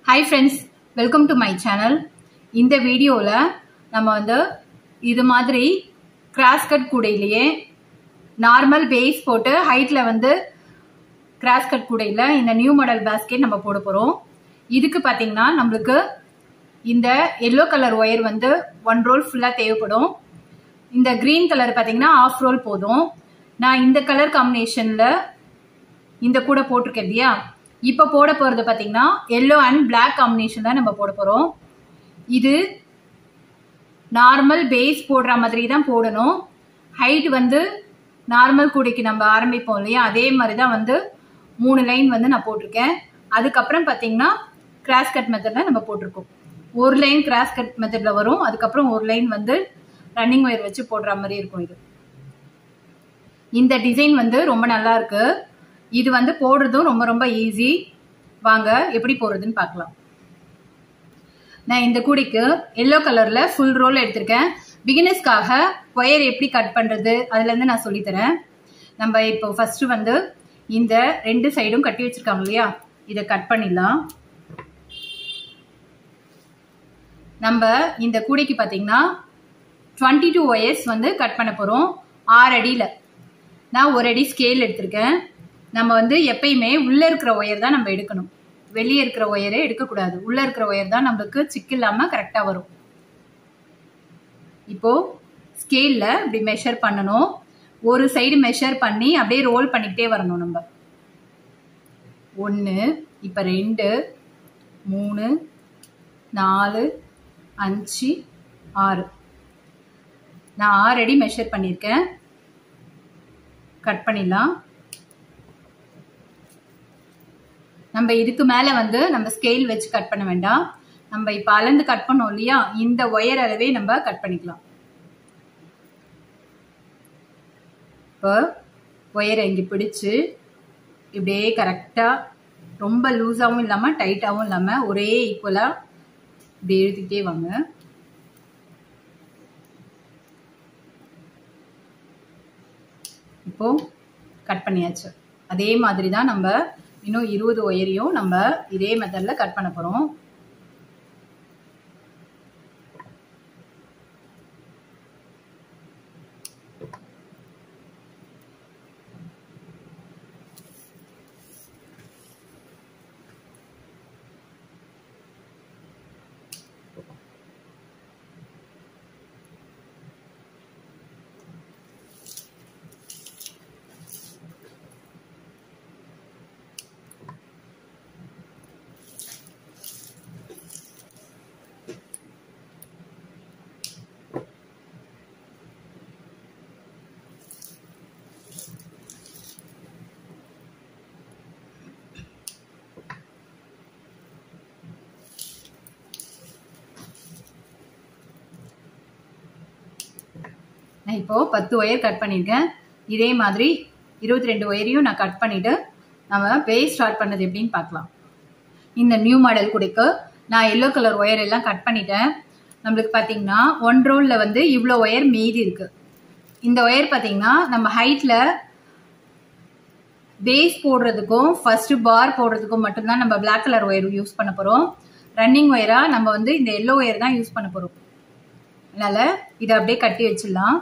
hi friends welcome to my channel இந்த வீடியோவில் நம்ம வந்து இது மாதிரி கிராஸ் கட் கூடையிலேயே நார்மல் பேஸ் போட்டு ஹைட்டில் வந்து கிராஸ் கட் கூடையில் இந்த நியூ மாடல் பேஸ்கெட் நம்ம போட போகிறோம் இதுக்கு பார்த்தீங்கன்னா நம்மளுக்கு இந்த எல்லோ கலர் ஒயர் வந்து ஒன் ரோல் ஃபுல்லாக தேவைப்படும் இந்த க்ரீன் கலர் பார்த்தீங்கன்னா ஆஃப் ரோல் போதும் நான் இந்த கலர் காம்பினேஷனில் இந்த கூட போட்டிருக்கேன் இல்லையா இப்போ போட போகிறது பார்த்தீங்கன்னா எல்லோ அண்ட் பிளாக் காம்பினேஷன் தான் நம்ம போட போகிறோம் இது நார்மல் பேஸ் போடுற மாதிரி தான் போடணும் ஹைட் வந்து நார்மல் கூடைக்கு நம்ம ஆரம்பிப்போம் இல்லையா அதே மாதிரி தான் வந்து மூணு லைன் வந்து நான் போட்டிருக்கேன் அதுக்கப்புறம் பார்த்தீங்கன்னா கிராஸ் கட் மெத்தடில் நம்ம போட்டிருக்கோம் ஒரு லைன் கிராஸ் கட் மெத்தடில் வரும் அதுக்கப்புறம் ஒரு லைன் வந்து ரன்னிங் ஒயர் வச்சு போடுற மாதிரி இருக்கும் இது இந்த டிசைன் வந்து ரொம்ப நல்லா இருக்கு இது வந்து போடுறதும் ரொம்ப ரொம்ப ஈஸி வாங்க எப்படி போடுறதுன்னு பார்க்கலாம் நான் இந்த கூடைக்கு எல்லோ கலர்ல ஃபுல் ரோல் எடுத்திருக்கேன் பிகினர்ஸ்க்காக ஒயர் எப்படி கட் பண்றது அதுல இருந்து நான் சொல்லித்தரேன் நம்ம இப்போ ஃபர்ஸ்ட் வந்து இந்த ரெண்டு சைடும் கட்டி வச்சிருக்காங்க இல்லையா இதை கட் பண்ணிடலாம் நம்ம இந்த கூடைக்கு பார்த்தீங்கன்னா டுவெண்ட்டி டூ ஒயர்ஸ் வந்து கட் பண்ண போகிறோம் ஆறு அடியில் நான் ஒரு அடி ஸ்கேல் எடுத்திருக்கேன் நம்ம வந்து எப்பயுமே உள்ளே இருக்கிற ஒயர் தான் நம்ம எடுக்கணும் வெளியே இருக்கிற ஒயரே எடுக்கக்கூடாது உள்ளே இருக்கிற ஒயர் தான் நம்மளுக்கு சிக்கு இல்லாமல் கரெக்டாக வரும் இப்போ ஸ்கேலில் இப்படி மெஷர் பண்ணணும் ஒரு சைடு மெஷர் பண்ணி அப்படியே ரோல் பண்ணிக்கிட்டே வரணும் நம்ம ஒன்று இப்போ ரெண்டு மூணு நாலு அஞ்சு ஆறு நான் ஆறு அடி மெஷர் பண்ணியிருக்கேன் கட் பண்ணிடலாம் நம்ம இதுக்கு மேலே வந்து நம்ம ஸ்கேல் வச்சு கட் பண்ண வேண்டாம் நம்ம இப்போ அளந்து கட் பண்ணோம் இல்லையா இந்த ஒயர் அளவே நம்ம கட் பண்ணிக்கலாம் இப்போ ஒயரை இங்கே பிடிச்சு இப்படியே கரெக்டாக ரொம்ப லூஸாகவும் இல்லாமல் டைட்டாகவும் இல்லாமல் ஒரே ஈக்குவலாக இப்படி எழுதிக்கிட்டே வாங்க இப்போ கட் பண்ணியாச்சு அதே மாதிரி தான் நம்ம இன்னும் இருபது ஒயரையும் நம்ம இதே மெத்தடில் கட் பண்ண போகிறோம் நான் இப்போ பத்து ஒயர் கட் பண்ணியிருக்கேன் இதே மாதிரி இருபத்தி ரெண்டு ஒயரையும் நான் கட் பண்ணிட்டு நம்ம பேஸ் ஸ்டார்ட் பண்ணது எப்படின்னு பார்க்கலாம் இந்த நியூ மாடல் குடைக்கு நான் எல்லோ கலர் ஒயர் எல்லாம் கட் பண்ணிட்டேன் நம்மளுக்கு பார்த்தீங்கன்னா ஒன் ரோலில் வந்து இவ்வளோ ஒயர் மீதி இருக்கு இந்த ஒயர் பார்த்தீங்கன்னா நம்ம ஹைட்டில் பேஸ் போடுறதுக்கும் ஃபர்ஸ்ட் பார் போடுறதுக்கும் மட்டும்தான் நம்ம பிளாக் கலர் ஒயர் யூஸ் பண்ண போகிறோம் ரன்னிங் ஒயராக நம்ம வந்து இந்த எல்லோ ஒயர் தான் யூஸ் பண்ண போகிறோம் அதனால இதை அப்படியே கட்டி வச்சிடலாம்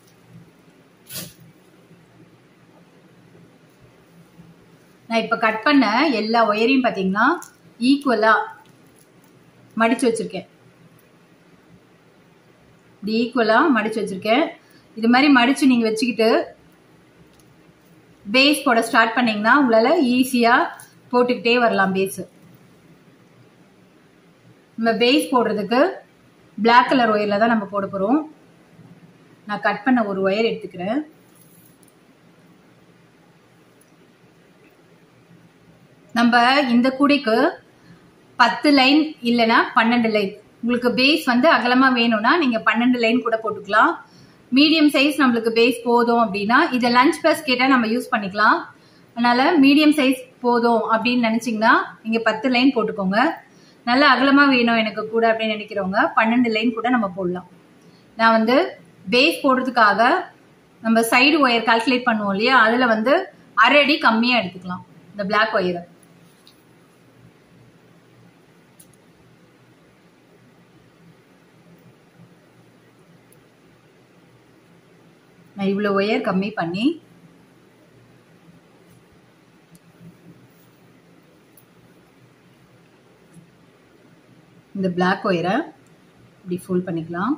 நான் இப்போ கட் பண்ண எல்லா ஒயரையும் பார்த்தீங்கன்னா ஈக்குவலாக மடித்து வச்சுருக்கேன் இப்படி ஈக்குவலாக மடித்து வச்சுருக்கேன் இது மாதிரி மடித்து நீங்கள் வச்சுக்கிட்டு பேஸ் போட ஸ்டார்ட் பண்ணிங்கன்னா உங்களால் ஈஸியாக போட்டுக்கிட்டே வரலாம் பேஸு நம்ம பேஸ் போடுறதுக்கு பிளாக் கலர் ஒயரில் தான் நம்ம போட போகிறோம் நான் கட் பண்ண ஒரு ஒயர் எடுத்துக்கிறேன் நம்ம இந்த கூடைக்கு பத்து லைன் இல்லைன்னா பன்னெண்டு லைன் உங்களுக்கு பேஸ் வந்து அகலமாக வேணும்னா நீங்கள் பன்னெண்டு லைன் கூட போட்டுக்கலாம் மீடியம் சைஸ் நம்மளுக்கு பேஸ் போதும் அப்படின்னா இதை லஞ்ச் ப்ளஸ் கேட்டால் நம்ம யூஸ் பண்ணிக்கலாம் அதனால மீடியம் சைஸ் போதும் அப்படின்னு நினச்சிங்கன்னா நீங்கள் பத்து லைன் போட்டுக்கோங்க நல்ல அகலமாக வேணும் எனக்கு கூட அப்படின்னு நினைக்கிறவங்க பன்னெண்டு லைன் கூட நம்ம போடலாம் நான் வந்து பேஸ் போடுறதுக்காக நம்ம சைடு ஒயர் கால்குலேட் பண்ணுவோம் இல்லையா அதில் வந்து அரை அடி கம்மியாக எடுத்துக்கலாம் இந்த பிளாக் ஒயரை நான் இவ்வளோ ஒயர் கம்மி பண்ணி இந்த பிளாக் ஒயரை இப்படி ஃபோல்ட் பண்ணிக்கலாம்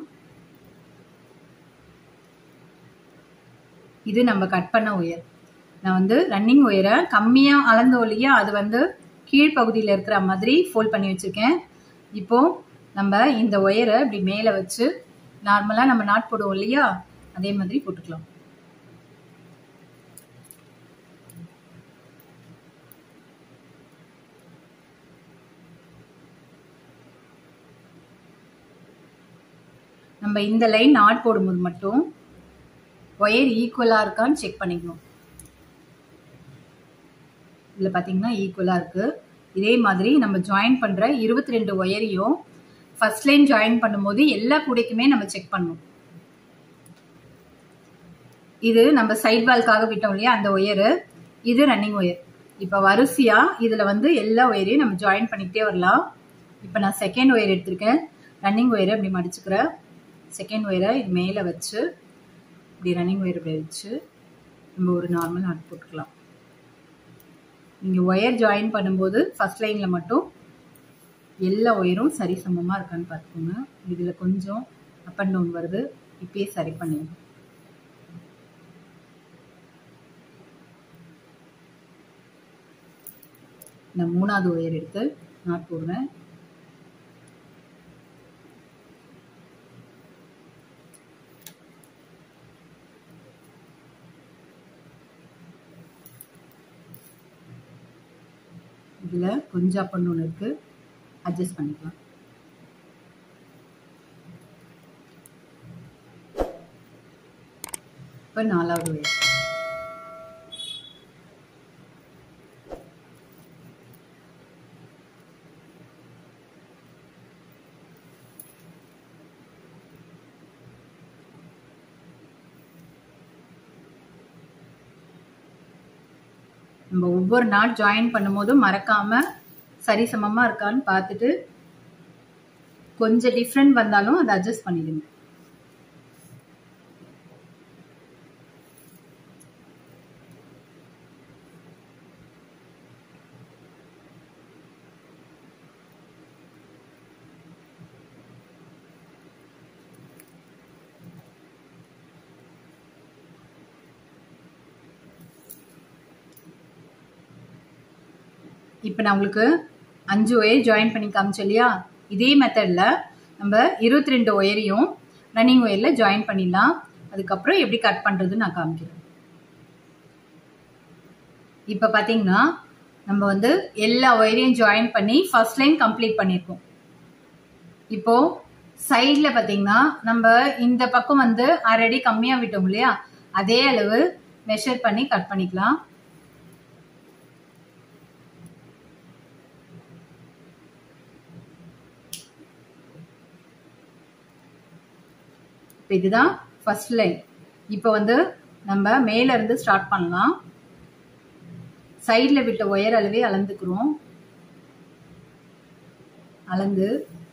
இது நம்ம கட் பண்ண ஒயர் நான் வந்து ரன்னிங் ஒயரை கம்மியாக அளந்தோம் இல்லையா அது வந்து கீழ்ப்பகுதியில் இருக்கிற மாதிரி ஃபோல்ட் பண்ணி வச்சுருக்கேன் இப்போ நம்ம இந்த ஒயரை இப்படி மேலே வச்சு நார்மலாக நம்ம நாட் போடுவோம் இல்லையா அதே மாதிரி போட்டுக்கலாம் நம்ம இந்த லைன் நாட் போடும்போது மட்டும் ஒயர் ஈக்குவலாக இருக்கான்னு செக் பண்ணிக்கணும் இதில் பார்த்தீங்கன்னா ஈக்குவலாக இருக்குது இதே மாதிரி நம்ம ஜாயின் பண்ணுற இருபத்தி ரெண்டு ஒயரையும் ஃபர்ஸ்ட் லைன் ஜாயின் பண்ணும்போது எல்லா கூடைக்குமே நம்ம செக் பண்ணணும் இது நம்ம சைட் வால்க்காக விட்டோம் இல்லையா அந்த ஒயரு இது ரன்னிங் ஒயர் இப்போ வரிசையாக இதில் வந்து எல்லா ஒயரையும் நம்ம ஜாயின் பண்ணிக்கிட்டே வரலாம் இப்போ நான் செகண்ட் ஒயர் எடுத்திருக்கேன் ரன்னிங் ஒயரை இப்படி மடிச்சுக்கிறேன் செகண்ட் ஒயரை இது மேலே வச்சு இப்படி ரன்னிங் ஒயர் இப்படி வச்சு நம்ம ஒரு நார்மல் நாட் போட்டுக்கலாம் நீங்கள் ஒயர் ஜாயின் பண்ணும்போது ஃபஸ்ட் லைனில் மட்டும் எல்லா ஒயரும் சரி சமமாக இருக்கான்னு பார்த்துக்கோங்க இதில் கொஞ்சம் அப் அண்ட் டவுன் வருது இப்பயே சரி பண்ணிடுங்க நான் மூணாவது ஒயர் எடுத்து நாட் போடுறேன் இதில் கொஞ்சம் அப் அண்ட் ஒன்று இருக்குது அட்ஜஸ்ட் பண்ணிக்கலாம் இப்போ நாலாவது ஒயர் நம்ம ஒவ்வொரு நாட் ஜாயின் பண்ணும்போதும் மறக்காம சரிசமமா இருக்கான்னு பார்த்துட்டு கொஞ்சம் டிஃப்ரெண்ட் வந்தாலும் அதை அட்ஜஸ்ட் பண்ணிடுங்க இப்போ நான் உங்களுக்கு அஞ்சு ஒயர் ஜாயின் பண்ணி காமிச்சோம் இல்லையா இதே மெத்தடில் நம்ம இருபத்தி ரெண்டு ஒயரையும் ரன்னிங் ஒயரில் ஜாயின் பண்ணிடலாம் அதுக்கப்புறம் எப்படி கட் பண்ணுறதுன்னு நான் காமிக்கிறேன் இப்போ பார்த்தீங்கன்னா நம்ம வந்து எல்லா ஒயரையும் ஜாயின் பண்ணி ஃபர்ஸ்ட் லைன் கம்ப்ளீட் பண்ணியிருக்கோம் இப்போ சைடில் பார்த்தீங்கன்னா நம்ம இந்த பக்கம் வந்து அரை அடி கம்மியாக விட்டோம் இல்லையா அதே அளவு மெஷர் பண்ணி கட் பண்ணிக்கலாம் இப்போ இதுதான் ஃபர்ஸ்ட் லைன் இப்போ வந்து நம்ம மேல இருந்து ஸ்டார்ட் பண்ணலாம் சைடில் விட்ட ஒயர் அளவே அளந்துக்கிறோம் அளந்து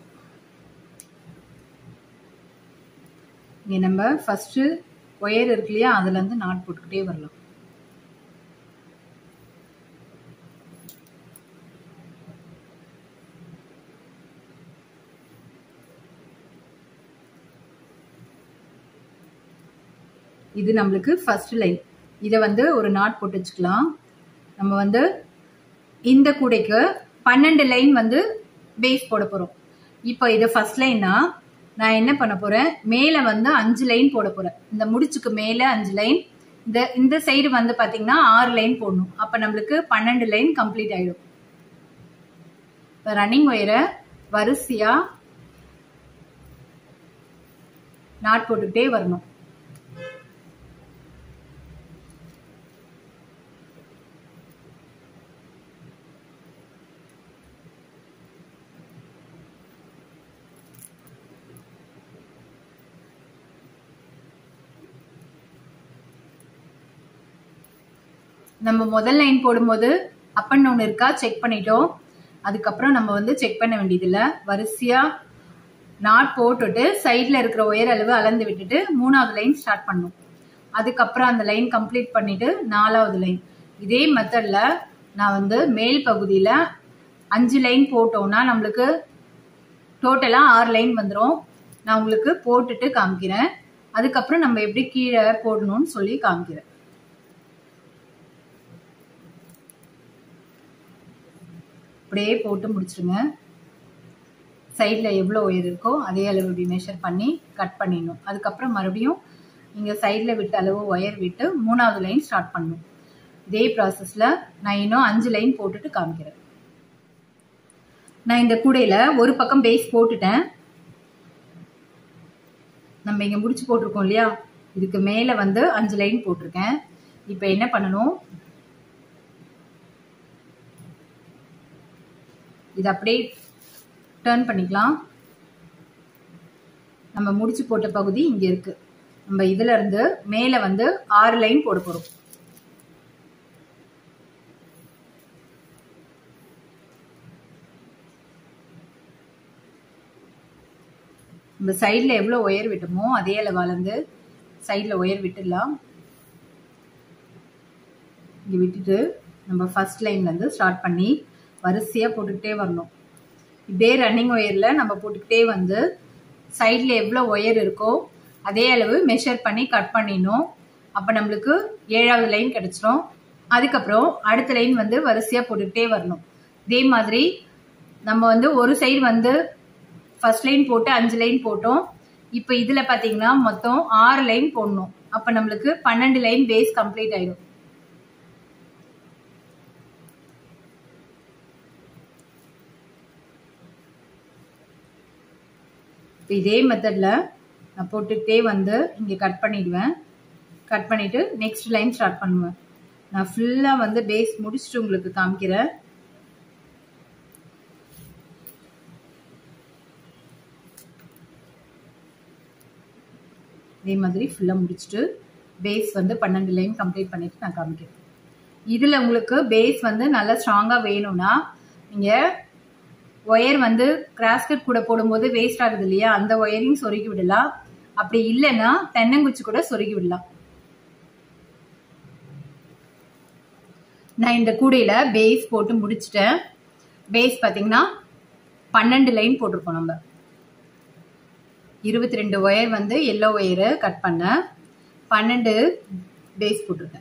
இங்கே நம்ம ஃபர்ஸ்ட் ஒயர் இருக்கு இல்லையா அதுல இருந்து நாட் போட்டுக்கிட்டே வரலாம் இது நம்மளுக்கு ஃபர்ஸ்ட் லைன் இதை வந்து ஒரு நாட் போட்டு வச்சுக்கலாம் நம்ம வந்து இந்த கூடைக்கு பன்னெண்டு லைன் வந்து பேஸ் போட போகிறோம் இப்போ இது ஃபர்ஸ்ட் லைன்னா நான் என்ன பண்ண போகிறேன் மேலே வந்து அஞ்சு லைன் போட போகிறேன் இந்த முடிச்சுக்கு மேலே அஞ்சு லைன் இந்த இந்த சைடு வந்து பார்த்தீங்கன்னா ஆறு லைன் போடணும் அப்போ நம்மளுக்கு பன்னெண்டு லைன் கம்ப்ளீட் ஆகிடும் இப்போ ரன்னிங் ஒயரை வரிசையாக நாட் போட்டுக்கிட்டே வரணும் நம்ம முதல் லைன் போடும்போது அப் அண்ட் டவுன் இருக்கா செக் பண்ணிட்டோம் அதுக்கப்புறம் நம்ம வந்து செக் பண்ண வேண்டியதில்லை வரிசையா நாட் போட்டுட்டு சைடில் இருக்கிற ஒயர் அளவு அளந்து விட்டுட்டு மூணாவது லைன் ஸ்டார்ட் பண்ணும் அதுக்கப்புறம் அந்த லைன் கம்ப்ளீட் பண்ணிட்டு நாலாவது லைன் இதே மெத்தடில் நான் வந்து மேல் பகுதியில் அஞ்சு லைன் போட்டோம்னா நம்மளுக்கு டோட்டலாக ஆறு லைன் வந்துடும் நான் உங்களுக்கு போட்டுட்டு காமிக்கிறேன் அதுக்கப்புறம் நம்ம எப்படி கீழே போடணும்னு சொல்லி காமிக்கிறேன் அப்படியே போட்டு முடிச்சிருங்க சைடில் எவ்வளோ உயர் இருக்கோ அதே அளவு இப்படி மெஷர் பண்ணி கட் பண்ணிடணும் அதுக்கப்புறம் மறுபடியும் நீங்கள் சைடில் விட்ட அளவு ஒயர் விட்டு மூணாவது லைன் ஸ்டார்ட் பண்ணணும் இதே ப்ராசஸில் நான் இன்னும் அஞ்சு லைன் போட்டுட்டு காமிக்கிறேன் நான் இந்த கூடையில் ஒரு பக்கம் பேஸ் போட்டுட்டேன் நம்ம இங்கே முடிச்சு போட்டிருக்கோம் இல்லையா இதுக்கு மேலே வந்து அஞ்சு லைன் போட்டிருக்கேன் இப்போ என்ன பண்ணணும் இது அப்படியே டேர்ன் பண்ணிக்கலாம் நம்ம முடிச்சு போட்ட பகுதி இங்க இருக்கு நம்ம இதுல இருந்து மேல வந்து ஆறு லைன் போட போறோம் நம்ம சைடில் எவ்வளோ ஒயர் விட்டோமோ அதே அளவாலேருந்து சைடில் ஒயர் விட்டுடலாம் இங்கே விட்டுட்டு நம்ம ஃபர்ஸ்ட் லைன்லேருந்து ஸ்டார்ட் பண்ணி வரிசையாக போட்டுக்கிட்டே வரணும் இதே ரன்னிங் ஒயரில் நம்ம போட்டுக்கிட்டே வந்து சைடில் எவ்வளோ ஒயர் இருக்கோ அதே அளவு மெஷர் பண்ணி கட் பண்ணிடணும் அப்போ நம்மளுக்கு ஏழாவது லைன் கிடச்சிரும் அதுக்கப்புறம் அடுத்த லைன் வந்து வரிசையாக போட்டுக்கிட்டே வரணும் இதே மாதிரி நம்ம வந்து ஒரு சைடு வந்து ஃபர்ஸ்ட் லைன் போட்டு அஞ்சு லைன் போட்டோம் இப்போ இதில் பார்த்தீங்கன்னா மொத்தம் ஆறு லைன் போடணும் அப்போ நம்மளுக்கு பன்னெண்டு லைன் பேஸ் கம்ப்ளீட் ஆயிடும் இதே மெத்தடில் நான் போட்டுக்கிட்டே வந்து இங்கே கட் பண்ணிடுவேன் கட் பண்ணிவிட்டு நெக்ஸ்ட் லைன் ஸ்டார்ட் பண்ணுவேன் நான் ஃபுல்லாக வந்து பேஸ் முடிச்சுட்டு உங்களுக்கு காமிக்கிறேன் இதே மாதிரி ஃபுல்லாக முடிச்சுட்டு பேஸ் வந்து பன்னெண்டு லைன் கம்ப்ளீட் பண்ணிட்டு நான் காமிக்கிறேன் இதில் உங்களுக்கு பேஸ் வந்து நல்லா ஸ்ட்ராங்காக வேணும்னா நீங்கள் ஒயர் வந்து கிராஸ்கட் கூட போடும்போது வேஸ்ட் ஆகுது இல்லையா அந்த ஒயரிங் சொருகி விடலாம் அப்படி இல்லைன்னா தென்னங்குச்சி கூட சொருகி விடலாம் நான் இந்த கூடையில பேஸ் போட்டு முடிச்சிட்டேன் பேஸ் பார்த்தீங்கன்னா பன்னெண்டு லைன் போட்டிருக்கோம் நம்ம இருபத்தி ரெண்டு ஒயர் வந்து எல்லோ ஒயரு கட் பண்ண பன்னெண்டு பேஸ் போட்டிருக்கேன்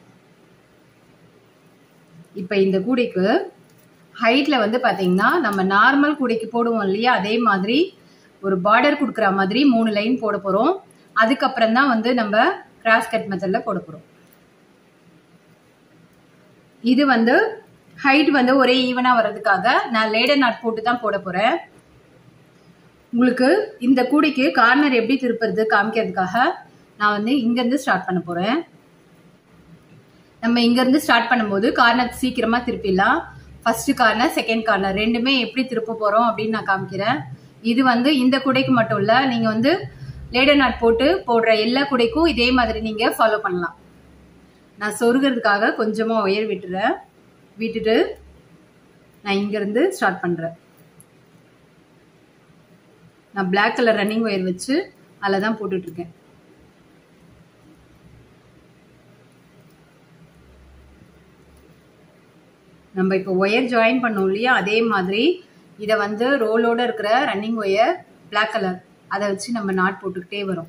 இப்போ இந்த கூடைக்கு ஹைட்டில் வந்து பார்த்தீங்கன்னா நம்ம நார்மல் கூடைக்கு போடுவோம் இல்லையா அதே மாதிரி ஒரு பார்டர் கொடுக்குற மாதிரி மூணு லைன் போட போகிறோம் அதுக்கப்புறம் தான் வந்து நம்ம கிராஸ் கட் மெத்தடில் போட போகிறோம் இது வந்து ஹைட் வந்து ஒரே ஈவனாக வர்றதுக்காக நான் லேடர் நாட் போட்டு தான் போட போகிறேன் உங்களுக்கு இந்த கூடைக்கு கார்னர் எப்படி திருப்புறது காமிக்கிறதுக்காக நான் வந்து இங்கேருந்து ஸ்டார்ட் பண்ண போகிறேன் நம்ம இங்கேருந்து ஸ்டார்ட் பண்ணும்போது கார்னர் சீக்கிரமாக திருப்பிடலாம் ஃபர்ஸ்ட் கார்னர் செகண்ட் கார்னர் ரெண்டுமே எப்படி திருப்ப போகிறோம் அப்படின்னு நான் காமிக்கிறேன் இது வந்து இந்த குடைக்கு மட்டும் இல்லை நீங்கள் வந்து லேடர் நாட் போட்டு போடுற எல்லா குடைக்கும் இதே மாதிரி நீங்கள் ஃபாலோ பண்ணலாம் நான் சொருகிறதுக்காக கொஞ்சமாக ஒயர் விட்டுறேன் விட்டுட்டு நான் இங்கேருந்து ஸ்டார்ட் பண்ணுறேன் நான் பிளாக் கலர் ரன்னிங் ஒயர் வச்சு அதில் தான் போட்டுட்ருக்கேன் நம்ம இப்போ ஒயர் ஜாயின் பண்ணோம் இல்லையா அதே மாதிரி இதை வந்து ரோலோட இருக்கிற ரன்னிங் ஒயர் பிளாக் கலர் அதை வச்சு நம்ம நாட் போட்டுக்கிட்டே வரோம்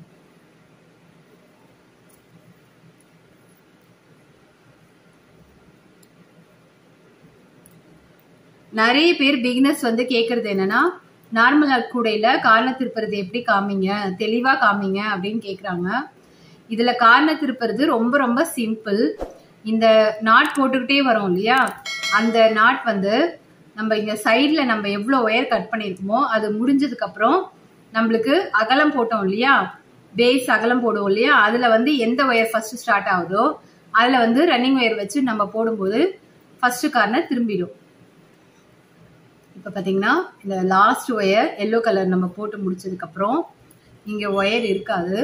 நிறைய பேர் பிகினர்ஸ் வந்து கேட்கறது என்னன்னா நார்மல் கூடையில காரண திருப்புறது எப்படி காமிங்க தெளிவா காமிங்க அப்படின்னு கேக்குறாங்க இதுல காரண திருப்புறது ரொம்ப ரொம்ப சிம்பிள் இந்த நாட் போட்டுக்கிட்டே வரோம் இல்லையா அந்த நாட் வந்து நம்ம இங்க சைட்ல நம்ம எவ்வளவு ஒயர் கட் பண்ணிருக்கோமோ அது முடிஞ்சதுக்கு அப்புறம் நம்மளுக்கு அகலம் போட்டோம் இல்லையா பேஸ் அகலம் போடுவோம் இல்லையா அதுல வந்து எந்த ஒயர் ஃபர்ஸ்ட் ஸ்டார்ட் ஆகுதோ அதுல வந்து ரன்னிங் ஒயர் வச்சு நம்ம போடும்போது ஃபர்ஸ்ட் கார்னர் திரும்பிடும் இப்போ பார்த்தீங்கன்னா இந்த லாஸ்ட் ஒயர் எல்லோ கலர் நம்ம போட்டு முடிச்சதுக்கப்புறம் இங்கே ஒயர் இருக்காது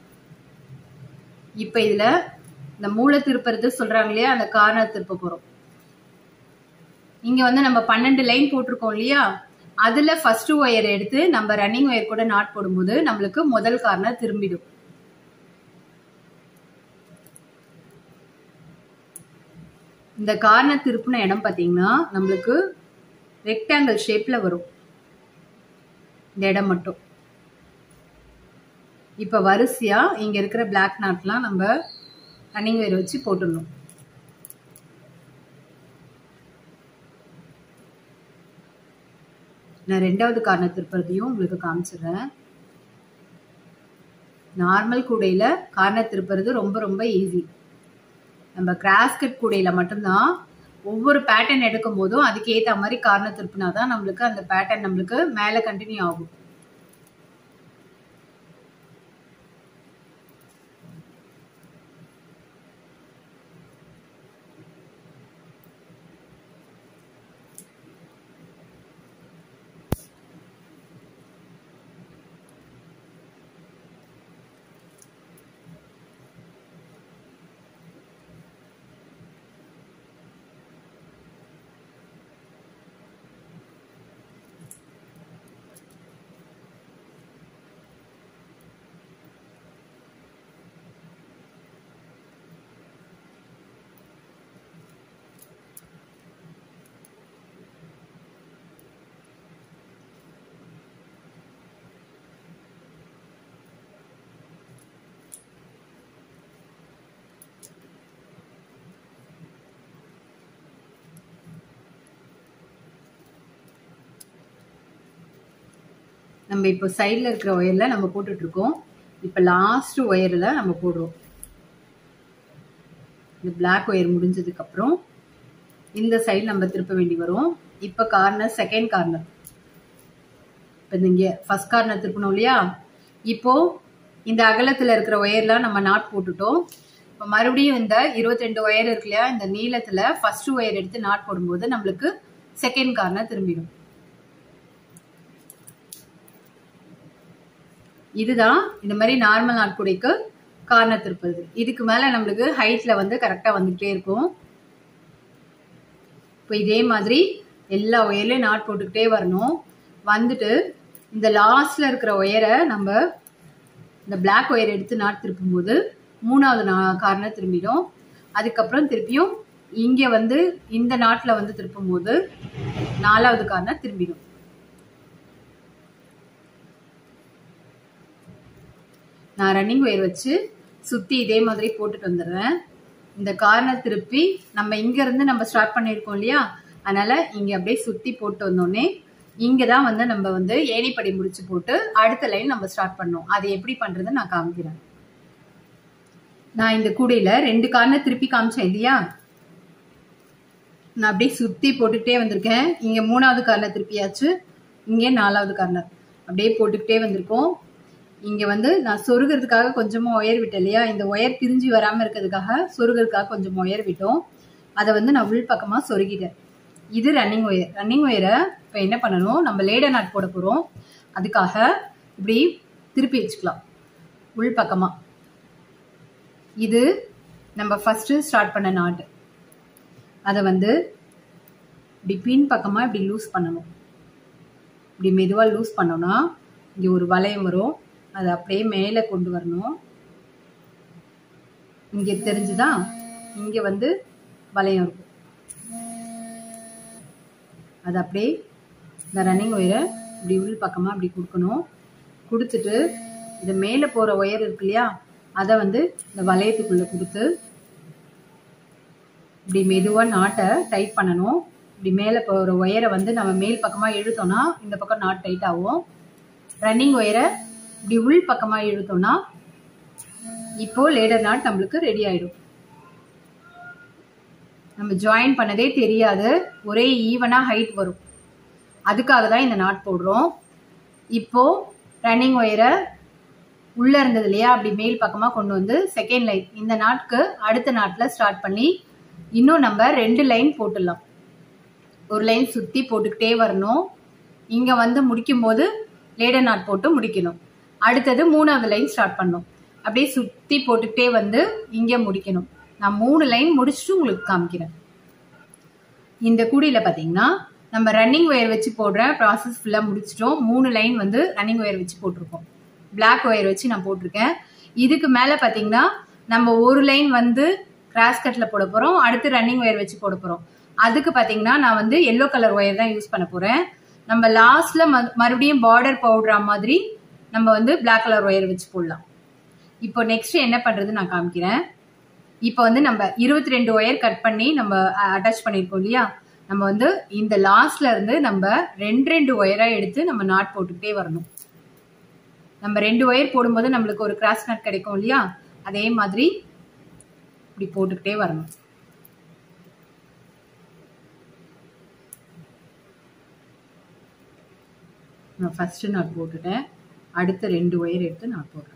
இப்போ இதில் இந்த மூளை திருப்புறது சொல்கிறாங்க இல்லையா அந்த கார்னர் திருப்ப போகிறோம் இங்கே வந்து நம்ம பன்னெண்டு லைன் போட்டிருக்கோம் இல்லையா அதில் ஃபர்ஸ்ட் ஒயர் எடுத்து நம்ம ரன்னிங் ஒயர் கூட நாட் போடும்போது நம்மளுக்கு முதல் கார்னர் திரும்பிடும் இந்த கார்னர் திருப்பின இடம் பார்த்தீங்கன்னா நம்மளுக்கு ரெக்டாங்கிள் ஷேப்பில் வரும் இந்த இடம் மட்டும் இப்போ வரிசையாக இங்கே இருக்கிற பிளாக் நாட்லாம் நம்ம ரன்னிங் வேர் வச்சு போட்டுடணும் நான் ரெண்டாவது கார்னர் திருப்புறதையும் உங்களுக்கு காமிச்சிடுறேன் நார்மல் கூடையில் கார்னர் திருப்புறது ரொம்ப ரொம்ப ஈஸி நம்ம கிராஸ்கட் கூடையில் மட்டும்தான் ஒவ்வொரு பேட்டர்ன் எடுக்கும் போதும் அதுக்கு ஏற்ற மாதிரி கார்னர் திருப்பினா தான் நம்மளுக்கு அந்த பேட்டர்ன் நம்மளுக்கு மேலே கண்டினியூ ஆகும் நம்ம இப்போ சைடில் இருக்கிற ஒயரில் நம்ம போட்டுட்ருக்கோம் இப்போ லாஸ்ட் ஒயரில் நம்ம போடுறோம் இந்த பிளாக் ஒயர் முடிஞ்சதுக்கப்புறம் இந்த சைடு நம்ம திருப்ப வேண்டி வரும் இப்போ கார்னர் செகண்ட் கார்னர் இப்போ இங்கே ஃபஸ்ட் கார்னர் திருப்பணும் இல்லையா இப்போ இந்த அகலத்தில் இருக்கிற ஒயர்லாம் நம்ம நாட் போட்டுட்டோம் இப்போ மறுபடியும் இந்த இருபத்தி ரெண்டு ஒயர் இருக்கு இல்லையா இந்த நீளத்தில் ஃபர்ஸ்ட் ஒயர் எடுத்து நாட் போடும்போது நம்மளுக்கு செகண்ட் கார்னர் திரும்பிடும் இதுதான் இந்த மாதிரி நார்மல் நாட்குடைக்கு கார்னர் திருப்பது இதுக்கு மேலே நம்மளுக்கு ஹைட்டில் வந்து கரெக்டாக வந்துக்கிட்டே இருக்கும் இப்போ இதே மாதிரி எல்லா ஒயர்லையும் நாட் போட்டுக்கிட்டே வரணும் வந்துட்டு இந்த லாஸ்ட்ல இருக்கிற ஒயரை நம்ம இந்த பிளாக் ஒயர் எடுத்து நாட் திருப்பும்போது மூணாவது நா கார்னர் திரும்பிடும் அதுக்கப்புறம் திருப்பியும் இங்கே வந்து இந்த நாட்டில் வந்து திருப்பும்போது நாலாவது கார்னர் திரும்பிடும் நான் ரன்னிங் ஒயர் வச்சு சுற்றி இதே மாதிரி போட்டுட்டு வந்துடுறேன் இந்த கார்னர் திருப்பி நம்ம இங்கேருந்து நம்ம ஸ்டார்ட் பண்ணியிருக்கோம் இல்லையா அதனால் இங்கே அப்படியே சுற்றி போட்டு வந்தோடனே இங்கே தான் வந்து நம்ம வந்து ஏணிப்படி முடிச்சு போட்டு அடுத்த லைன் நம்ம ஸ்டார்ட் பண்ணோம் அது எப்படி பண்ணுறதுன்னு நான் காமிக்கிறேன் நான் இந்த கூடையில் ரெண்டு கார்னர் திருப்பி காமிச்சேன் இல்லையா நான் அப்படியே சுற்றி போட்டுக்கிட்டே வந்திருக்கேன் இங்கே மூணாவது கார்னர் திருப்பியாச்சு இங்கே நாலாவது கார்னர் அப்படியே போட்டுக்கிட்டே வந்திருக்கோம் இங்கே வந்து நான் சொருகிறதுக்காக கொஞ்சமாக ஒயர் விட்டேன் இல்லையா இந்த ஒயர் பிரிஞ்சு வராமல் இருக்கிறதுக்காக சொருகிறதுக்காக கொஞ்சம் ஒயர் விட்டோம் அதை வந்து நான் உள் பக்கமாக சொருகிட்டேன் இது ரன்னிங் ஒயர் ரன்னிங் ஒயரை இப்போ என்ன பண்ணணும் நம்ம லேடர் நாட் போட போகிறோம் அதுக்காக இப்படி திருப்பி வச்சுக்கலாம் உள் பக்கமாக இது நம்ம ஃபஸ்ட்டு ஸ்டார்ட் பண்ண நாட்டு அதை வந்து இப்படி பின் பக்கமாக இப்படி லூஸ் பண்ணணும் இப்படி மெதுவாக லூஸ் பண்ணோன்னா இங்கே ஒரு வளையம் வரும் அதை அப்படியே மேலே கொண்டு வரணும் இங்கே தெரிஞ்சுதா இங்கே வந்து வளையம் இருக்கும் அது அப்படியே இந்த ரன்னிங் ஒயரை இப்படி உள் பக்கமாக அப்படி கொடுக்கணும் கொடுத்துட்டு இந்த மேலே போகிற ஒயர் இருக்கு இல்லையா அதை வந்து இந்த வளையத்துக்குள்ளே கொடுத்து இப்படி மெதுவாக நாட்டை டைட் பண்ணணும் இப்படி மேலே போகிற ஒயரை வந்து நம்ம மேல் பக்கமாக இழுத்தோம்னா இந்த பக்கம் நாட் டைட் ஆகும் ரன்னிங் ஒயரை இப்படி உள் பக்கமாக இழுத்தோம்னா இப்போ லேடர் நாட் நம்மளுக்கு ரெடி ஆயிடும் நம்ம ஜாயின் பண்ணதே தெரியாது ஒரே ஈவனாக ஹைட் வரும் அதுக்காக தான் இந்த நாட் போடுறோம் இப்போ ரன்னிங் ஒயரை உள்ளே இருந்தது இல்லையா அப்படி மேல் பக்கமாக கொண்டு வந்து செகண்ட் லைன் இந்த நாட்க்கு அடுத்த நாட்டில் ஸ்டார்ட் பண்ணி இன்னும் நம்ம ரெண்டு லைன் போட்டுடலாம் ஒரு லைன் சுற்றி போட்டுக்கிட்டே வரணும் இங்கே வந்து முடிக்கும் போது லேடர் நாட் போட்டு முடிக்கணும் அடுத்தது மூணாவது லைன் ஸ்டார்ட் பண்ணணும் அப்படியே சுற்றி போட்டுக்கிட்டே வந்து இங்கே முடிக்கணும் நான் மூணு லைன் முடிச்சுட்டு உங்களுக்கு காமிக்கிறேன் இந்த கூடையில் பார்த்தீங்கன்னா நம்ம ரன்னிங் ஒயர் வச்சு போடுற ப்ராசஸ் ஃபுல்லாக முடிச்சிட்டோம் மூணு லைன் வந்து ரன்னிங் ஒயர் வச்சு போட்டிருக்கோம் பிளாக் ஒயர் வச்சு நான் போட்டிருக்கேன் இதுக்கு மேலே பார்த்தீங்கன்னா நம்ம ஒரு லைன் வந்து கிராஸ் கட்ல போட போறோம் அடுத்து ரன்னிங் ஒயர் வச்சு போட போறோம் அதுக்கு பாத்தீங்கன்னா நான் வந்து எல்லோ கலர் ஒயர் தான் யூஸ் பண்ண போறேன் நம்ம லாஸ்ட்ல மறுபடியும் பார்டர் பவுடரா மாதிரி நம்ம வந்து பிளாக் கலர் ஒயர் வச்சு போடலாம் இப்போ நெக்ஸ்ட் என்ன பண்றது நான் காமிக்கிறேன் இப்போ வந்து நம்ம இருபத்தி ரெண்டு ஒயர் கட் பண்ணி நம்ம அட்டாச் பண்ணியிருக்கோம் இல்லையா நம்ம வந்து இந்த லாஸ்ட்ல இருந்து நம்ம ரெண்டு ரெண்டு ஒயரா எடுத்து நம்ம நாட் போட்டுக்கிட்டே வரணும் நம்ம ரெண்டு ஒயர் போடும்போது நம்மளுக்கு ஒரு கிராஸ் நட் கிடைக்கும் இல்லையா அதே மாதிரி இப்படி போட்டுக்கிட்டே வரணும் நான் ஃபர்ஸ்ட் நாட் போட்டுட்டேன் அடுத்த ரெண்டு ஒயர் எடுத்து நான் போடுறேன்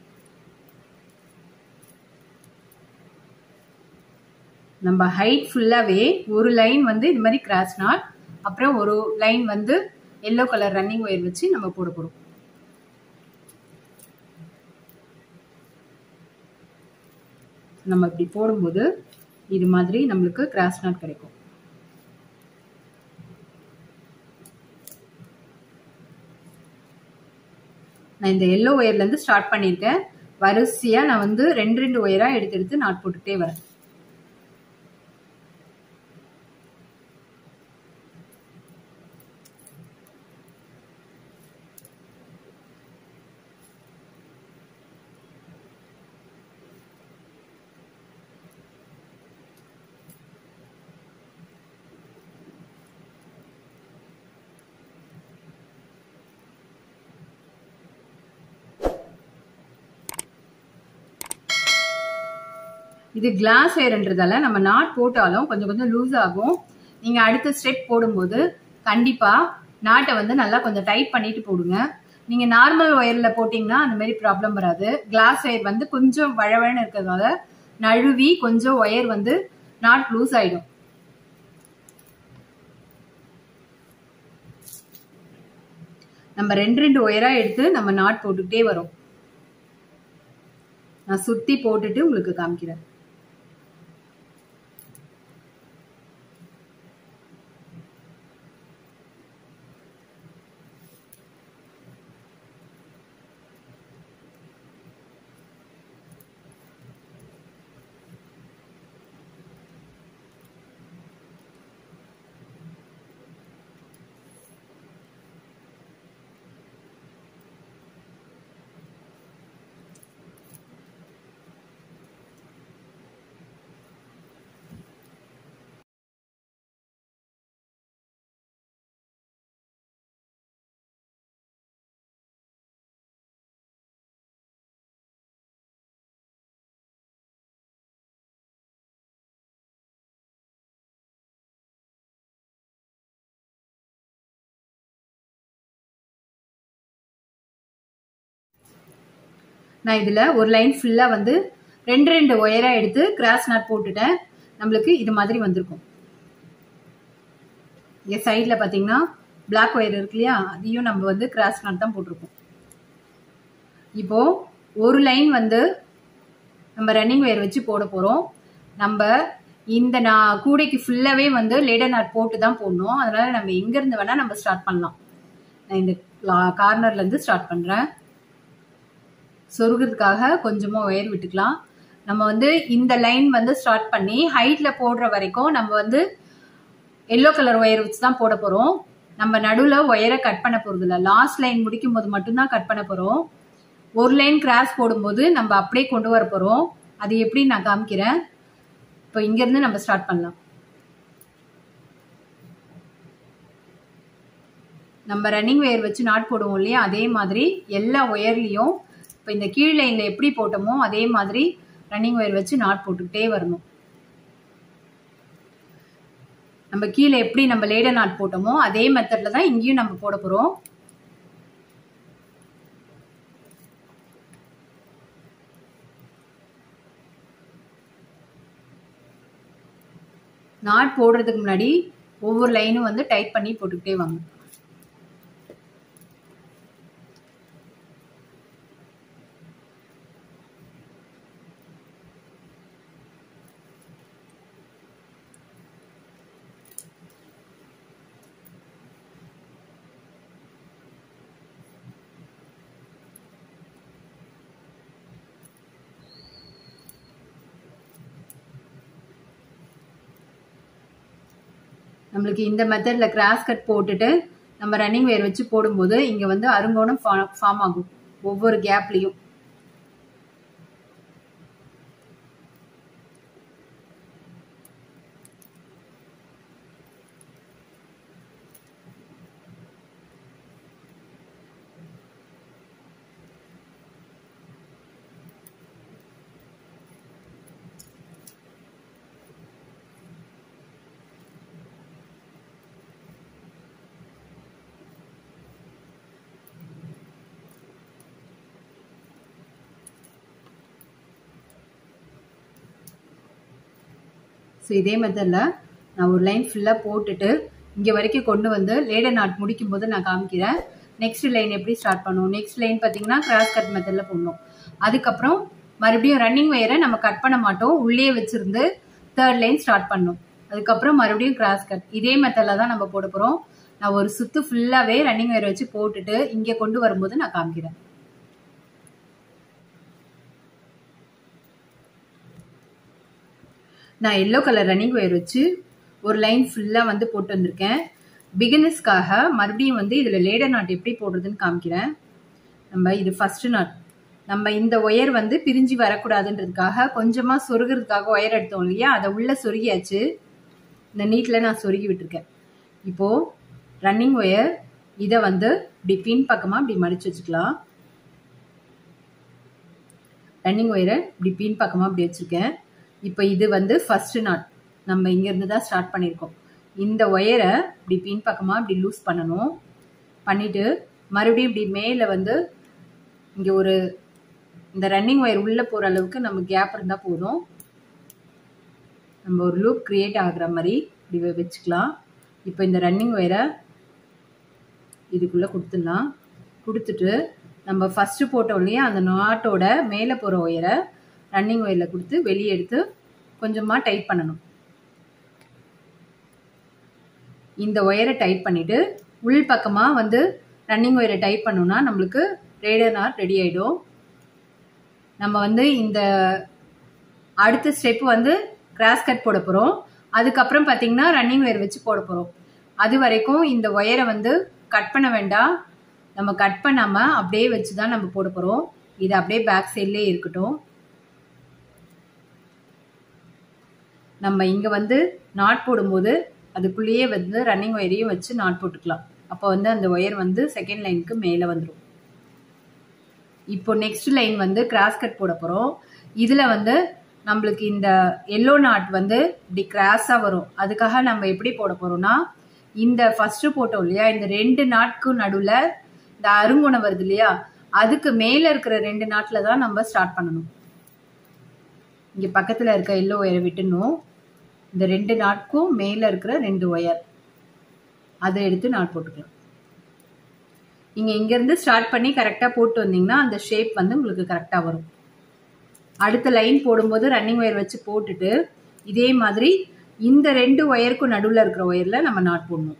நம்ம ஹைட் ஃபுல்லாகவே ஒரு லைன் வந்து இது மாதிரி கிராஸ் நாட் அப்புறம் ஒரு லைன் வந்து எல்லோ கலர் ரன்னிங் ஒயர் வச்சு நம்ம போட போகிறோம் நம்ம இப்படி போடும்போது இது மாதிரி நம்மளுக்கு கிராஸ் நாட் கிடைக்கும் நான் இந்த எல்லோ ஒயர்லேருந்து ஸ்டார்ட் பண்ணியிருக்கேன் வரிசையாக நான் வந்து ரெண்டு ரெண்டு ஒயராக எடுத்து எடுத்து நாட் போட்டுக்கிட்டே வரேன் இது கிளாஸ் ஒயர்ன்றதால நம்ம நாட் போட்டாலும் கொஞ்சம் கொஞ்சம் லூஸ் ஆகும் நீங்க அடுத்த ஸ்டெப் போடும்போது கண்டிப்பா நாட்டை வந்து நல்லா கொஞ்சம் டைட் பண்ணிட்டு போடுங்க நீங்க நார்மல் ஒயர்ல போட்டீங்கன்னா அந்த மாதிரி ப்ராப்ளம் வராது கிளாஸ் ஒயர் வந்து கொஞ்சம் வழவழன்னு இருக்கிறதுனால நழுவி கொஞ்சம் ஒயர் வந்து நாட் லூஸ் ஆயிடும் நம்ம ரெண்டு ரெண்டு ஒயரா எடுத்து நம்ம நாட் போட்டுக்கிட்டே வரோம் நான் சுத்தி போட்டுட்டு உங்களுக்கு காமிக்கிறேன் நான் இதுல ஒரு லைன் ஃபுல்லா வந்து ரெண்டு ரெண்டு ஒயரா எடுத்து கிராஸ் நாட் போட்டுட்டேன் நம்மளுக்கு இது மாதிரி வந்திருக்கும் இங்க சைட்ல பாத்தீங்கன்னா பிளாக் ஒயர் இருக்கு இல்லையா அதையும் நம்ம வந்து கிராஸ் நாட் தான் போட்டிருக்கோம் இப்போ ஒரு லைன் வந்து நம்ம ரன்னிங் ஒயர் வச்சு போட போறோம் நம்ம இந்த நான் கூடைக்கு ஃபுல்லாவே வந்து லேடர் நாட் போட்டு தான் போடணும் அதனால நம்ம எங்க இருந்து வேணா நம்ம ஸ்டார்ட் பண்ணலாம் நான் இந்த கார்னர்ல இருந்து ஸ்டார்ட் பண்றேன் சொருகிறதுக்காக கொஞ்சமா ஒயர் விட்டுக்கலாம் நம்ம வந்து இந்த லைன் வந்து ஸ்டார்ட் பண்ணி ஹைட்ல போடுற வரைக்கும் நம்ம வந்து எல்லோ கலர் ஒயர் வச்சு தான் போட போறோம் நம்ம நடுவில் ஒயரை கட் பண்ண போறது இல்லை லாஸ்ட் லைன் முடிக்கும் போது மட்டும்தான் கட் பண்ண போறோம் ஒரு லைன் கிராஸ் போடும்போது நம்ம அப்படியே கொண்டு வர போறோம் அது எப்படி நான் காமிக்கிறேன் இப்போ இங்க இருந்து நம்ம ஸ்டார்ட் பண்ணலாம் நம்ம ரன்னிங் ஒயர் வச்சு நாட் போடுவோம் இல்லையா அதே மாதிரி எல்லா ஒயர்லயும் இப்போ இந்த கீழ் லைன்ல எப்படி போட்டோமோ அதே மாதிரி ரன்னிங் ஒயர் வச்சு நாட் போட்டுக்கிட்டே வரணும் நம்ம கீழே எப்படி நம்ம லேடர் நாட் போட்டோமோ அதே மெத்தட்ல தான் இங்கேயும் நம்ம போட போறோம் நாட் போடுறதுக்கு முன்னாடி ஒவ்வொரு லைனும் வந்து டைட் பண்ணி போட்டுக்கிட்டே வாங்க நம்மளுக்கு இந்த மெத்தடில் கிராஸ் கட் போட்டுட்டு நம்ம ரன்னிங் வேர் வச்சு போடும்போது இங்கே வந்து அருங்கோணம் ஃபார்ம் ஆகும் ஒவ்வொரு கேப்லேயும் ஸோ இதே மெத்தடில் நான் ஒரு லைன் ஃபுல்லாக போட்டுட்டு இங்கே வரைக்கும் கொண்டு வந்து லேடர் நாட் முடிக்கும் போது நான் காமிக்கிறேன் நெக்ஸ்ட் லைன் எப்படி ஸ்டார்ட் பண்ணுவோம் நெக்ஸ்ட் லைன் பார்த்தீங்கன்னா கிராஸ் கட் மெத்தடில் போடணும் அதுக்கப்புறம் மறுபடியும் ரன்னிங் வயரை நம்ம கட் பண்ண மாட்டோம் உள்ளே வச்சிருந்து தேர்ட் லைன் ஸ்டார்ட் பண்ணணும் அதுக்கப்புறம் மறுபடியும் கிராஸ் கட் இதே மெத்தடில் தான் நம்ம போட போகிறோம் நான் ஒரு சுத்து ஃபுல்லாகவே ரன்னிங் வயர் வச்சு போட்டுட்டு இங்கே கொண்டு வரும்போது நான் காமிக்கிறேன் நான் எல்லோ கலர் ரன்னிங் ஒயர் வச்சு ஒரு லைன் ஃபுல்லாக வந்து போட்டு வந்திருக்கேன் பிகினர்ஸ்க்காக மறுபடியும் வந்து இதில் லேடர் நாட் எப்படி போடுறதுன்னு காமிக்கிறேன் நம்ம இது ஃபர்ஸ்ட் நாட் நம்ம இந்த ஒயர் வந்து பிரிஞ்சு வரக்கூடாதுன்றதுக்காக கொஞ்சமாக சொருகிறதுக்காக ஒயர் எடுத்தோம் இல்லையா அதை உள்ளே சொருகியாச்சு இந்த நீட்டில் நான் சொருகி விட்டுருக்கேன் இப்போது ரன்னிங் ஒயர் இதை வந்து இப்படி பின் பக்கமாக இப்படி மடிச்சு வச்சுக்கலாம் ரன்னிங் ஒயரை இப்படி பின் பக்கமாக இப்படி வச்சுருக்கேன் இப்போ இது வந்து ஃபர்ஸ்ட் நாட் நம்ம இங்கேருந்து தான் ஸ்டார்ட் பண்ணியிருக்கோம் இந்த ஒயரை இப்படி பின் பக்கமாக இப்படி லூஸ் பண்ணணும் பண்ணிவிட்டு மறுபடியும் இப்படி மேலே வந்து இங்கே ஒரு இந்த ரன்னிங் ஒயர் உள்ளே போகிற அளவுக்கு நம்ம கேப் இருந்தால் போதும் நம்ம ஒரு லூப் க்ரியேட் ஆகுற மாதிரி இப்படி வச்சுக்கலாம் இப்போ இந்த ரன்னிங் ஒயரை இதுக்குள்ளே கொடுத்துடலாம் கொடுத்துட்டு நம்ம ஃபஸ்ட்டு போட்டோம் இல்லையா அந்த நாட்டோட மேலே போகிற ஒயரை ரன்னிங் ஒயரில் கொடுத்து வெளியே எடுத்து கொஞ்சமாக டைட் பண்ணணும் இந்த ஒயரை டைட் பண்ணிவிட்டு உள் பக்கமாக வந்து ரன்னிங் ஒயரை டைட் பண்ணோம்னா நம்மளுக்கு ரேடர் நாட் ரெடி ஆகிடும் நம்ம வந்து இந்த அடுத்த ஸ்டெப் வந்து கிராஸ் கட் போட போகிறோம் அதுக்கப்புறம் பார்த்தீங்கன்னா ரன்னிங் ஒயர் வச்சு போட போகிறோம் அது வரைக்கும் இந்த ஒயரை வந்து கட் பண்ண வேண்டாம் நம்ம கட் பண்ணாமல் அப்படியே வச்சு தான் நம்ம போட போகிறோம் இது அப்படியே பேக் சைட்லேயே இருக்கட்டும் நம்ம இங்கே வந்து நாட் போடும்போது அதுக்குள்ளேயே வந்து ரன்னிங் ஒயரையும் வச்சு நாட் போட்டுக்கலாம் அப்போ வந்து அந்த ஒயர் வந்து செகண்ட் லைனுக்கு மேலே வந்துடும் இப்போ நெக்ஸ்ட் லைன் வந்து கிராஸ் கட் போட போகிறோம் இதில் வந்து நம்மளுக்கு இந்த எல்லோ நாட் வந்து இப்படி கிராஸாக வரும் அதுக்காக நம்ம எப்படி போட போகிறோம்னா இந்த ஃபஸ்ட்டு போட்டோம் இல்லையா இந்த ரெண்டு நாட்க்கும் நடுவில் இந்த அருங்குணம் வருது இல்லையா அதுக்கு மேலே இருக்கிற ரெண்டு நாட்டில் தான் நம்ம ஸ்டார்ட் பண்ணணும் இங்கே பக்கத்தில் இருக்க எல்லோ ஒயரை விட்டுணும் இந்த ரெண்டு நாட்க்கும் மேலே இருக்கிற ரெண்டு ஒயர் அதை எடுத்து நாட் போட்டுக்கலாம் நீங்கள் இங்கேருந்து ஸ்டார்ட் பண்ணி கரெக்டாக போட்டு வந்தீங்கன்னா அந்த ஷேப் வந்து உங்களுக்கு கரெக்டாக வரும் அடுத்த லைன் போடும்போது ரன்னிங் ஒயர் வச்சு போட்டுட்டு இதே மாதிரி இந்த ரெண்டு ஒயருக்கும் நடுவில் இருக்கிற ஒயரில் நம்ம நாட் போடணும்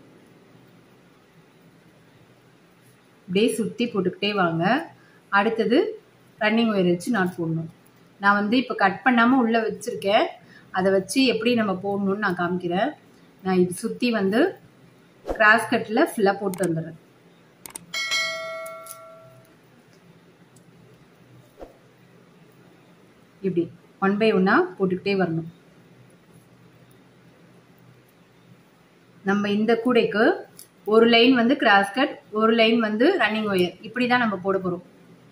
அப்படியே சுற்றி போட்டுக்கிட்டே வாங்க அடுத்தது ரன்னிங் ஒயர் வச்சு நாட் போடணும் நான் வந்து இப்போ கட் பண்ணாமல் உள்ளே வச்சுருக்கேன் அதை வச்சு எப்படி நம்ம போடணும்னு நான் காமிக்கிறேன் நான் இது சுற்றி வந்து கிராஸ் கட்டில் ஃபுல்லாக போட்டு வந்துடுறேன் இப்படி ஒன் பை ஒன்னாக போட்டுக்கிட்டே வரணும் நம்ம இந்த கூடைக்கு ஒரு லைன் வந்து கிராஸ் கட் ஒரு லைன் வந்து ரன்னிங் ஒயர் இப்படி தான் நம்ம போட போகிறோம்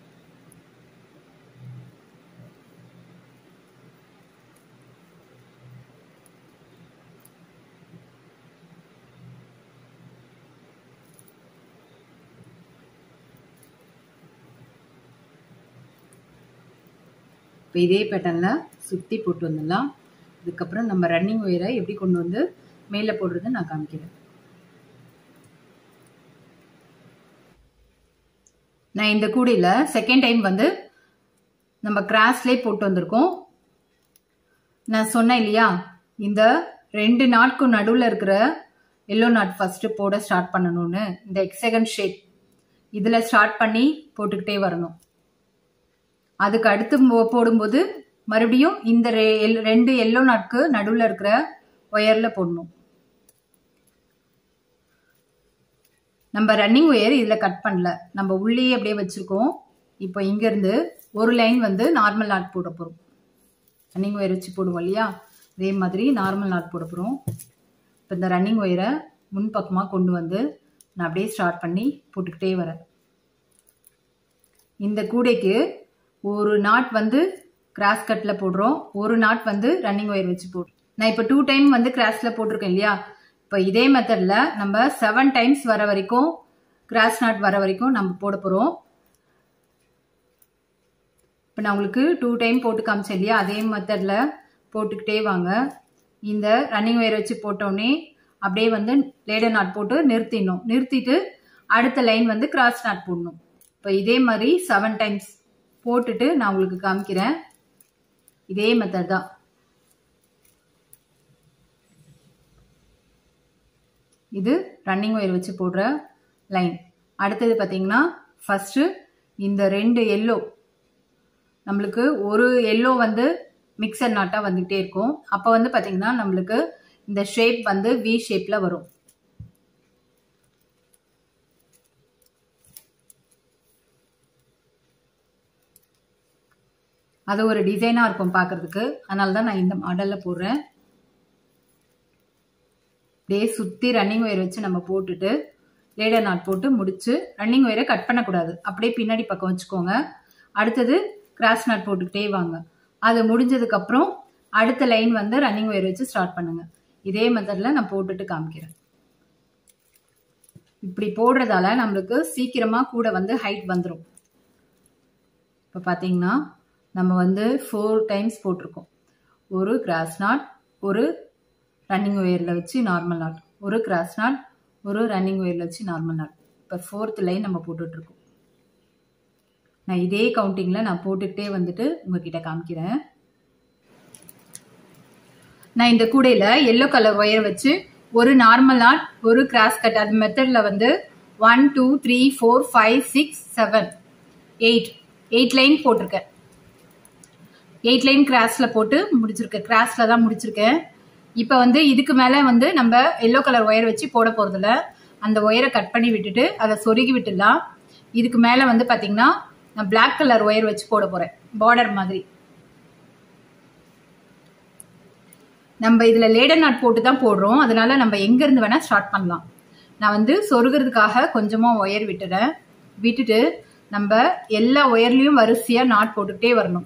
இப்போ இதே பேட்டர்னில் சுற்றி போட்டு வந்துடலாம் இதுக்கப்புறம் நம்ம ரன்னிங் ஒயரை எப்படி கொண்டு வந்து மேலே போடுறது நான் காமிக்கிறேன் நான் இந்த கூடையில் செகண்ட் டைம் வந்து நம்ம கிராஸ்லேயே போட்டு வந்திருக்கோம் நான் சொன்னேன் இல்லையா இந்த ரெண்டு நாட்க்கும் நடுவில் இருக்கிற எல்லோ நாட் ஃபஸ்ட்டு போட ஸ்டார்ட் பண்ணணும்னு இந்த எக்ஸகன் ஷேப் இதில் ஸ்டார்ட் பண்ணி போட்டுக்கிட்டே வரணும் அதுக்கு அடுத்து போடும்போது மறுபடியும் இந்த ரெண்டு எல்லோ நாட்க்கு நடுவில் இருக்கிற ஒயரில் போடணும் நம்ம ரன்னிங் ஒயர் இதில் கட் பண்ணல நம்ம உள்ளேயே அப்படியே வச்சுருக்கோம் இப்போ இங்கேருந்து ஒரு லைன் வந்து நார்மல் நாட் போட போகிறோம் ரன்னிங் ஒயர் வச்சு போடுவோம் இல்லையா அதே மாதிரி நார்மல் நாட் போட போகிறோம் இப்போ இந்த ரன்னிங் ஒயரை முன்பக்கமாக கொண்டு வந்து நான் அப்படியே ஸ்டார்ட் பண்ணி போட்டுக்கிட்டே வரேன் இந்த கூடைக்கு ஒரு நாட் வந்து கிராஸ் கட்டில் போடுறோம் ஒரு நாட் வந்து ரன்னிங் ஒயர் வச்சு போடுறோம் நான் இப்போ டூ டைம் வந்து கிராஸில் போட்டிருக்கேன் இல்லையா இப்போ இதே மெத்தடில் நம்ம செவன் டைம்ஸ் வர வரைக்கும் கிராஸ் நாட் வர வரைக்கும் நம்ம போட போகிறோம் இப்போ நான் உங்களுக்கு டூ டைம் போட்டு காமிச்சேன் இல்லையா அதே மெத்தடில் போட்டுக்கிட்டே வாங்க இந்த ரன்னிங் ஒயர் வச்சு போட்டோடனே அப்படியே வந்து லேடர் நாட் போட்டு நிறுத்திடணும் நிறுத்திட்டு அடுத்த லைன் வந்து கிராஸ் நாட் போடணும் இப்போ இதே மாதிரி செவன் டைம்ஸ் போட்டுட்டு நான் உங்களுக்கு காமிக்கிறேன் இதே மெத்தட் தான் இது ரன்னிங் ஒயர் வச்சு போடுற லைன் அடுத்தது பார்த்தீங்கன்னா ஃபஸ்ட்டு இந்த ரெண்டு எல்லோ நம்மளுக்கு ஒரு எல்லோ வந்து மிக்சர் நாட்டாக வந்துகிட்டே இருக்கும் அப்போ வந்து பார்த்தீங்கன்னா நம்மளுக்கு இந்த ஷேப் வந்து வி ஷேப்பில் வரும் அது ஒரு டிசைனாக இருக்கும் பார்க்குறதுக்கு அதனால தான் நான் இந்த மாடலில் போடுறேன் அப்படியே சுற்றி ரன்னிங் ஒயர் வச்சு நம்ம போட்டுட்டு லேடர் நாட் போட்டு முடிச்சு ரன்னிங் ஒயரை கட் பண்ணக்கூடாது அப்படியே பின்னாடி பக்கம் வச்சுக்கோங்க அடுத்தது கிராஸ் நாட் போட்டுக்கிட்டே வாங்க அது முடிஞ்சதுக்கப்புறம் அடுத்த லைன் வந்து ரன்னிங் ஒயர் வச்சு ஸ்டார்ட் பண்ணுங்க இதே மெத்தடில் நான் போட்டுட்டு காமிக்கிறேன் இப்படி போடுறதால நம்மளுக்கு சீக்கிரமாக கூட வந்து ஹைட் வந்துடும் இப்போ பார்த்தீங்கன்னா நம்ம வந்து ஃபோர் டைம்ஸ் போட்டிருக்கோம் ஒரு கிராஸ் நாட் ஒரு ரன்னிங் ஒயரில் வச்சு நார்மல் நாட் ஒரு கிராஸ் நாட் ஒரு ரன்னிங் ஒயரில் வச்சு நார்மல் நாட் இப்போ ஃபோர்த் லைன் நம்ம போட்டுட்ருக்கோம் நான் இதே கவுண்டிங்கில் நான் போட்டுக்கிட்டே வந்துட்டு உங்ககிட்ட காமிக்கிறேன் நான் இந்த கூடையில் எல்லோ கலர் ஒயர் வச்சு ஒரு நார்மல் நாட் ஒரு கிராஸ் கட் அது மெத்தடில் வந்து one two three four five six seven eight eight line போட்டிருக்கேன் எயிட் லைன் கிராஸில் போட்டு முடிச்சிருக்கேன் கிராஸில் தான் முடிச்சிருக்கேன் இப்போ வந்து இதுக்கு மேலே வந்து நம்ம எல்லோ கலர் ஒயர் வச்சு போட போகிறதில்ல அந்த ஒயரை கட் பண்ணி விட்டுட்டு அதை சொருகி விட்டுடலாம் இதுக்கு மேலே வந்து பார்த்தீங்கன்னா நான் பிளாக் கலர் ஒயர் வச்சு போட போகிறேன் பார்டர் மாதிரி நம்ம இதில் லேடர் நாட் போட்டு தான் போடுறோம் அதனால நம்ம எங்கேருந்து வேணால் ஸ்டார்ட் பண்ணலாம் நான் வந்து சொருகிறதுக்காக கொஞ்சமாக ஒயர் விட்டுறேன் விட்டுட்டு நம்ம எல்லா ஒயர்லேயும் வரிசையாக நாட் போட்டுக்கிட்டே வரணும்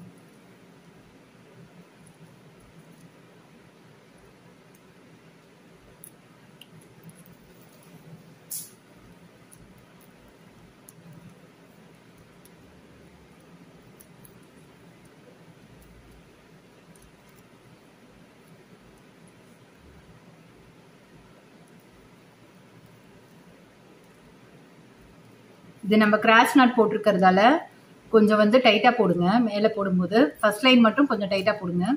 இது நம்ம கிராஸ் நாட் போட்டிருக்கிறதால கொஞ்சம் வந்து டைட்டாக போடுங்க மேலே போடும்போது ஃபர்ஸ்ட் லைன் மட்டும் கொஞ்சம் டைட்டாக போடுங்க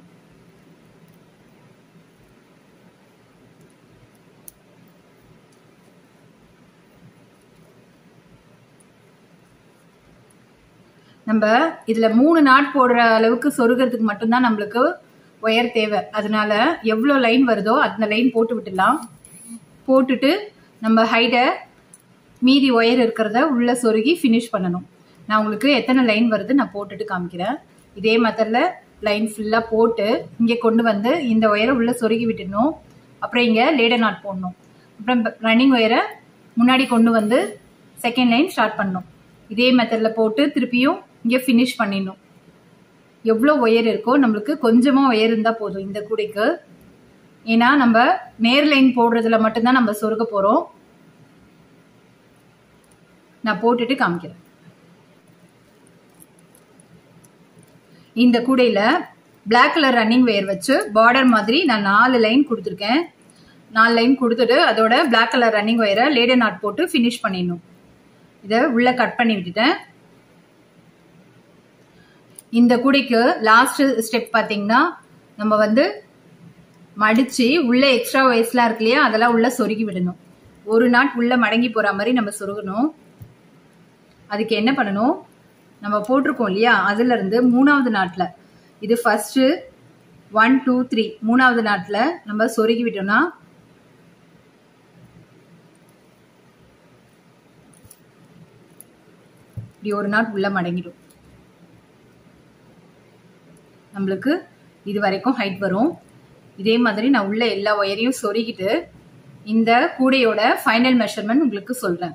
நம்ம இதில் மூணு நாட் போடுற அளவுக்கு சொருகிறதுக்கு மட்டும்தான் நம்மளுக்கு ஒயர் தேவை அதனால எவ்வளோ லைன் வருதோ அந்த லைன் போட்டு விட்டுடலாம் போட்டுட்டு நம்ம ஹைட்டை மீதி ஒயர் இருக்கிறத உள்ள சொருகி ஃபினிஷ் பண்ணணும் நான் உங்களுக்கு எத்தனை லைன் வருது நான் போட்டுட்டு காமிக்கிறேன் இதே மெத்தடில் லைன் ஃபுல்லாக போட்டு இங்கே கொண்டு வந்து இந்த ஒயரை உள்ள சொருகி விட்டுடணும் அப்புறம் இங்கே லேடர் நாட் போடணும் அப்புறம் ரன்னிங் ஒயரை முன்னாடி கொண்டு வந்து செகண்ட் லைன் ஸ்டார்ட் பண்ணணும் இதே மெத்தடில் போட்டு திருப்பியும் இங்கே ஃபினிஷ் பண்ணிடணும் எவ்வளோ ஒயர் இருக்கோ நம்மளுக்கு கொஞ்சமாக ஒயர் இருந்தால் போதும் இந்த கூடைக்கு ஏன்னா நம்ம நேர் லைன் போடுறதுல மட்டும்தான் நம்ம சொருக போகிறோம் நான் போட்டுட்டு காமிக்கிறேன் இந்த கூடையில் பிளாக் கலர் ரன்னிங் வேர் வச்சு பார்டர் மாதிரி நான் நாலு லைன் கொடுத்துருக்கேன் நாலு லைன் கொடுத்துட்டு அதோட பிளாக் கலர் ரன்னிங் ஒயரை லேடர் நாட் போட்டு ஃபினிஷ் பண்ணிடணும் இதை உள்ளே கட் பண்ணி விட்டுட்டேன் இந்த கூடைக்கு லாஸ்ட் ஸ்டெப் பார்த்தீங்கன்னா நம்ம வந்து மடித்து உள்ளே எக்ஸ்ட்ரா ஒயர்ஸ்லாம் இருக்கு இல்லையா அதெல்லாம் உள்ளே சொருகி விடணும் ஒரு நாட் உள்ளே மடங்கி போகிற மாதிரி நம்ம சொருகணும் அதுக்கு என்ன பண்ணணும் நம்ம போட்டிருக்கோம் இல்லையா அதுலேருந்து மூணாவது நாட்டில் இது ஃபஸ்ட்டு ஒன் டூ த்ரீ மூணாவது நாட்டில் நம்ம சொருகி விட்டோம்னா இப்படி ஒரு நாட் உள்ள மடங்கிடும் நம்மளுக்கு இது வரைக்கும் ஹைட் வரும் இதே மாதிரி நான் உள்ள எல்லா ஒயரையும் சொருகிட்டு இந்த கூடையோட ஃபைனல் மெஷர்மெண்ட் உங்களுக்கு சொல்றேன்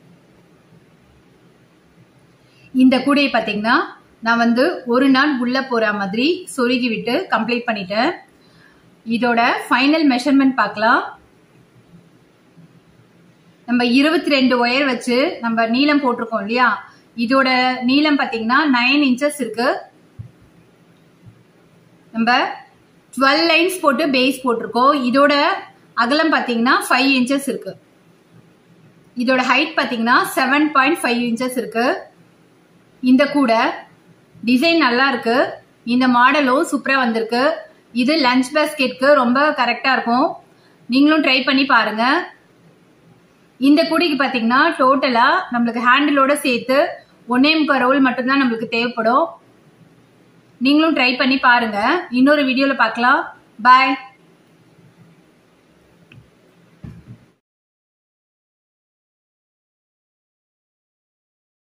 இந்த கூடையை பார்த்தீங்கன்னா நான் வந்து ஒரு நாள் உள்ள போற மாதிரி சொருகி விட்டு கம்ப்ளீட் பண்ணிட்டேன் இதோட ஃபைனல் மெஷர்மெண்ட் பார்க்கலாம் நம்ம இருபத்தி ரெண்டு ஒயர் வச்சு நம்ம நீளம் போட்டிருக்கோம் இல்லையா இதோட நீளம் பார்த்தீங்கன்னா நைன் இன்ச்சஸ் இருக்கு நம்ம டுவெல் லைன்ஸ் போட்டு பேஸ் போட்டிருக்கோம் இதோட அகலம் பார்த்தீங்கன்னா ஃபைவ் இன்ச்சஸ் இருக்கு இதோட ஹைட் பார்த்தீங்கன்னா செவன் பாயிண்ட் ஃபைவ் இன்ச்சஸ் இருக்கு இந்த கூடை டிசைன் நல்லா இருக்கு இந்த மாடலும் சூப்பராக வந்திருக்கு இது லஞ்ச் பேஸ்கெட்க்கு ரொம்ப கரெக்டாக இருக்கும் நீங்களும் ட்ரை பண்ணி பாருங்க இந்த கூடைக்கு பார்த்தீங்கன்னா டோட்டலாக நம்மளுக்கு ஹேண்டிலோட சேர்த்து ஒன்னே முக்கால் ரோல் மட்டும்தான் நம்மளுக்கு தேவைப்படும் நீங்களும் ட்ரை பண்ணி பாருங்க இன்னொரு வீடியோவில் பார்க்கலாம் பாய்